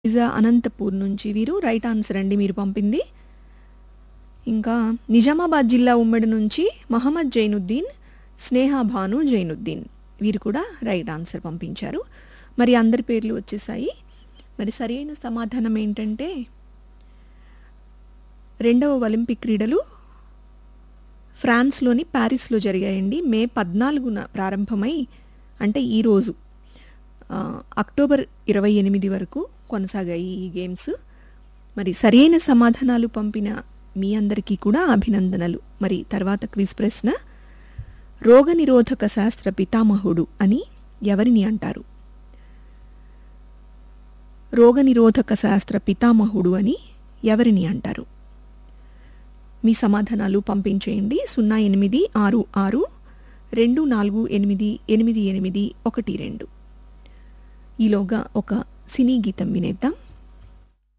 pizza Anantapur నుంచి వీరు right answer అండి మీరు పంపింది ఇంకా నిజామాబాద్ జిల్లా ఉమ్మడి నుంచి మహమ్మద్ జైనుద్దీన్ స్నేహ భాను జైనుద్దీన్ వీరు కూడా రైట్ ఆన్సర్ పంపించారు మరి అందరి పేర్లు వచ్చేసాయి మరి సరైన సమాధానం ఏంటంటే రెండవ ఒలింపిక్ క్రీడలు ఫ్రాన్స్లోని ప్యారిస్లో జరిగాయండి మే పద్నాలుగున ప్రారంభమై అంటే ఈరోజు ఆ, అక్టోబర్ ఇరవై ఎనిమిది వరకు కొనసాగాయి ఈ గేమ్స్ మరి సరైన సమాధానాలు పంపిన మీ అందరికీ కూడా అభినందనలు మరి తర్వాత క్విజ్ ప్రశ్న రోగనిరోధక శాస్త్ర పితామహుడు అని ఎవరిని అంటారు రోగనిరోధక శాస్త్ర పితామహుడు అని ఎవరిని అంటారు మీ సమాధానాలు పంపించేయండి సున్నా ఎనిమిది ఆరు ఆరు రెండు నాలుగు ఎనిమిది ఎనిమిది ఎనిమిది ఒకటి రెండు ఈలోగా ఒక సినీ గీతం వినేద్దాం